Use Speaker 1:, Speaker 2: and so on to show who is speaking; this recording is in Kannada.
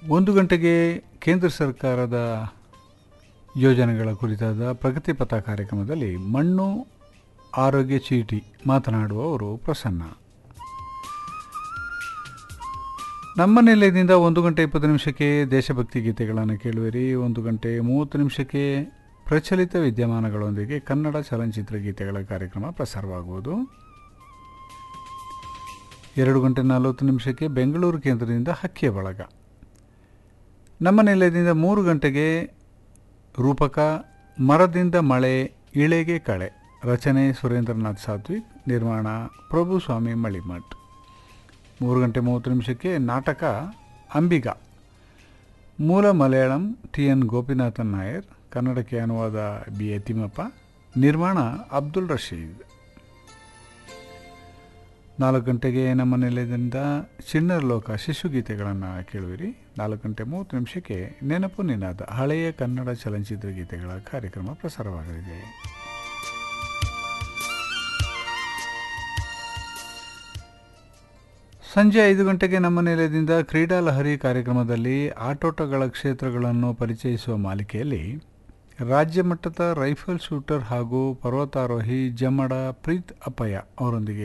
Speaker 1: ಒಂದು ಗಂಟೆಗೆ ಕೇಂದ್ರ ಸರ್ಕಾರದ ಯೋಜನೆಗಳ ಕುರಿತಾದ ಪ್ರಗತಿ ಪಥ ಕಾರ್ಯಕ್ರಮದಲ್ಲಿ ಮಣ್ಣು ಆರೋಗ್ಯ ಚೀಟಿ ಮಾತನಾಡುವವರು ಪ್ರಸನ್ನ ನಮ್ಮ ನಿಲಯದಿಂದ ಒಂದು ಗಂಟೆ ಇಪ್ಪತ್ತು ನಿಮಿಷಕ್ಕೆ ದೇಶಭಕ್ತಿ ಗೀತೆಗಳನ್ನು ಕೇಳುವಿರಿ ಒಂದು ಗಂಟೆ ಮೂವತ್ತು ನಿಮಿಷಕ್ಕೆ ಪ್ರಚಲಿತ ವಿದ್ಯಮಾನಗಳೊಂದಿಗೆ ಕನ್ನಡ ಚಲನಚಿತ್ರ ಗೀತೆಗಳ ಕಾರ್ಯಕ್ರಮ ಪ್ರಸಾರವಾಗುವುದು ಎರಡು ಗಂಟೆ ನಲವತ್ತು ನಿಮಿಷಕ್ಕೆ ಬೆಂಗಳೂರು ಕೇಂದ್ರದಿಂದ ಹಕ್ಕಿಯ ಬಳಗ ನಮ್ಮ ನಿಲಯದಿಂದ ಮೂರು ಗಂಟೆಗೆ ರೂಪಕ ಮರದಿಂದ ಮಳೆ ಇಳೆಗೆ ಕಳೆ ರಚನೆ ಸುರೇಂದ್ರನಾಥ್ ಸಾತ್ವಿಕ್ ನಿರ್ಮಾಣ ಪ್ರಭು ಸ್ವಾಮಿ ಮಳಿಮಠ್ ಮೂರು ಗಂಟೆ ಮೂವತ್ತು ನಿಮಿಷಕ್ಕೆ ನಾಟಕ ಅಂಬಿಗ ಮೂಲ ಮಲಯಾಳಂ ಟಿ ಎನ್ ಗೋಪಿನಾಥನ್ ನಾಯರ್ ಕನ್ನಡಕ್ಕೆ ಅನುವಾದ ಬಿ ಎ ತಿಮ್ಮಪ್ಪ ನಿರ್ಮಾಣ ಅಬ್ದುಲ್ ರಶೀದ್ ನಾಲ್ಕು ಗಂಟೆಗೆ ನಮ್ಮ ನಿಲಯದಿಂದ ಚಿಣ್ಣರ ಲೋಕ ಶಿಶುಗೀತೆಗಳನ್ನು ಕೇಳುವಿರಿ ನಾಲ್ಕು ಗಂಟೆ ಮೂವತ್ತು ನಿಮಿಷಕ್ಕೆ ನೆನಪು ನಿನಾದ ಹಳೆಯ ಕನ್ನಡ ಚಲನಚಿತ್ರ ಗೀತೆಗಳ ಕಾರ್ಯಕ್ರಮ ಪ್ರಸಾರವಾಗಲಿದೆ ಸಂಜೆ ಐದು ಗಂಟೆಗೆ ನಮ್ಮ ನಿಲಯದಿಂದ ಕ್ರೀಡಾ ಲಹರಿ ಕಾರ್ಯಕ್ರಮದಲ್ಲಿ ಆಟೋಟಗಳ ಕ್ಷೇತ್ರಗಳನ್ನು ಪರಿಚಯಿಸುವ ಮಾಲಿಕೆಯಲ್ಲಿ ರಾಜ್ಯ ಮಟ್ಟದ ರೈಫಲ್ ಶೂಟರ್ ಹಾಗೂ ಪರ್ವತಾರೋಹಿ ಜಮ್ಮಡ ಪ್ರೀತ್ ಅಪ್ಪಯ್ಯ ಅವರೊಂದಿಗೆ